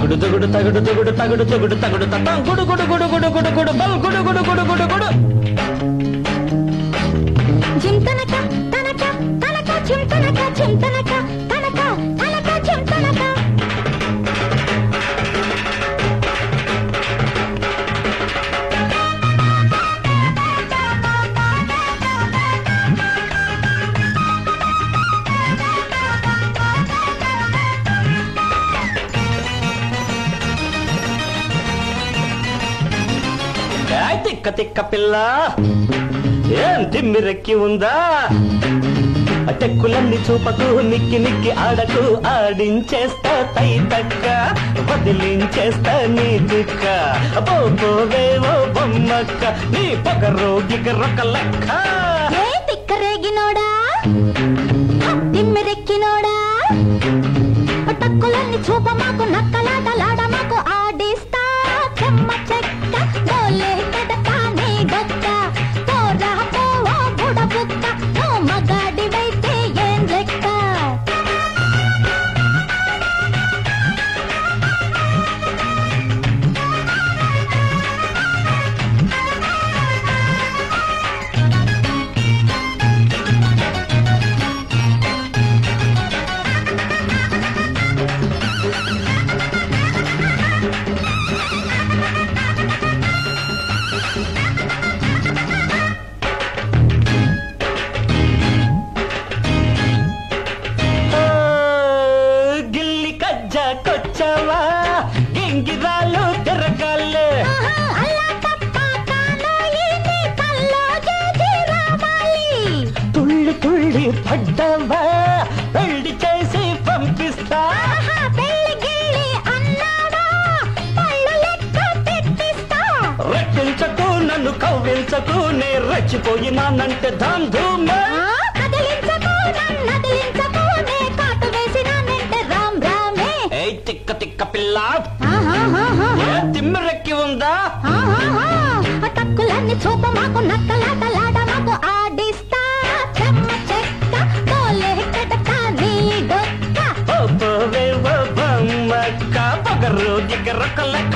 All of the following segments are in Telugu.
తగుడు తగుడు తగుడు తగుడు తగుడు తగుడు తగుడు తట్టం గుడు గుడు గుడు గుడు గుడు గుడు బల్ గుడు గుడు గుడు గుడు గుడు చింతనక తనక తనక చింతనక చింతనక తనక తనక చింతనక ఏయ్ తిక్క తిక్క పిల్ల ఏం తిమ్మిరెక్కి ఉందా టెక్కులన్నీ చూపకు నిక్కి నిక్కి ఆడకు ఆడించేస్తా తై తక్క వదిలించేస్తా నీ దిక్క పోవేవో బొమ్మక్క నీ పొగరు గిగరొక లెక్క ఏ తిక్కరేగినోడా తిమ్మిరెక్కినోడా టక్కులన్నీ చూప మాకు నక్కలాటలాడ మాకు ఆడిస్తా చెమ్మ చెక్క డోలే కడక నీ డొక్క పోరా పోవో బుడబుక్క నువ్వు మగాడివైతే ఏం లెక్క ఓ, గిల్లి కజ్జాకొచ్చావా గింగిరాలు తిరగాలే ఆహా, అల్లా తప్ప కానోయి నీ కల్లో చేసి రావాలి తుళ్ళి తుళ్ళి పడ్డావా పెళ్లి చేసి పంపిస్తా ఆహా, పెళ్లి గిళ్ళి అన్నావా పళ్ళు లెక్క పెట్టిస్తా రెట్టించకు నన్ను కవ్వించకు నే రెచ్చిపోయినానంటే ధామ్ ధూమ్ ఆ, కదిలించకు నన్నదిలించకు నే కాటు వేసినానంటే రామ్ రామే ఏయ్ తిక్క తిక్క పిల్ల ఆహాహాహా. ఏ తిమ్మిరెక్కి ఉందా ఆహాహా. ఆ టక్కులన్నీ చూప మాకు నక్కలాటలాట మాకు ఆడిస్తా చెమ్మ చెక్క తోలే కటక నీ డొక్క ఓ పోవే ఓ బొమ్మక్క పొగరు దిగరొక లెక్క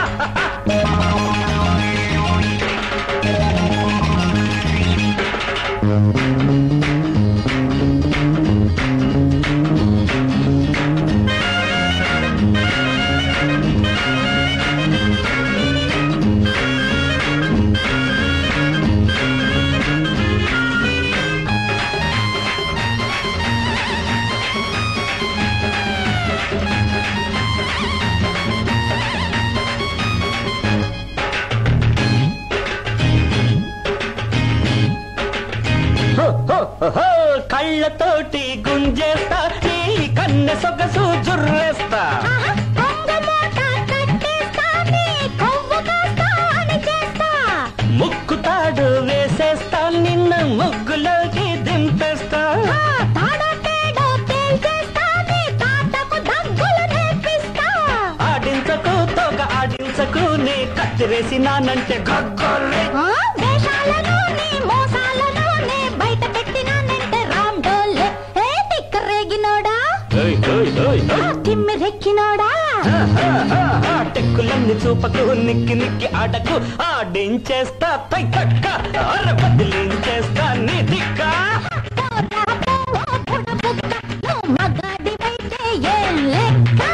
హో, హో, హో, కళ్ళతోటి గుంజేస్తా నీ కన్నె సొగసు జుర్రేస్తా ఆహా, కొంగ మూట కట్టేస్తా, నీ కొవ్వు కాస్తా అని చేస్తా. ముక్కు తాడు వేసేస్తా నిన్న ముగ్గులోకి దింపేస్తా ఆ, తాడో తేడో తేల్చేస్తా, నీ తాతకు దగ్గులు నేర్పిస్తా. ఆడించకు తోక ఆడించకు నే కత్తిరేసినానంటే గగ్గోలే ఆ, వేషాలను నీ మోసాలను నే బయట పెట్టినానంటే రామ్ డోలే. ఏ తిక్కరేగినోడా, ఓయ్, ఓయ్, ఓయ్, ఆ, ఓయ్. తిమ్మిరెక్కినోడా. హా, హా, హా, హా, టెక్కులన్నీ చూపకు నిక్కి నిక్కి ఆటకు ఆడించేస్తా తై తక్క అర బదిలించేస్తా నీ దిక్క పోరా పోవో బుడబుక్క, నువ్వు మగాడివైతే ఏం లెక్క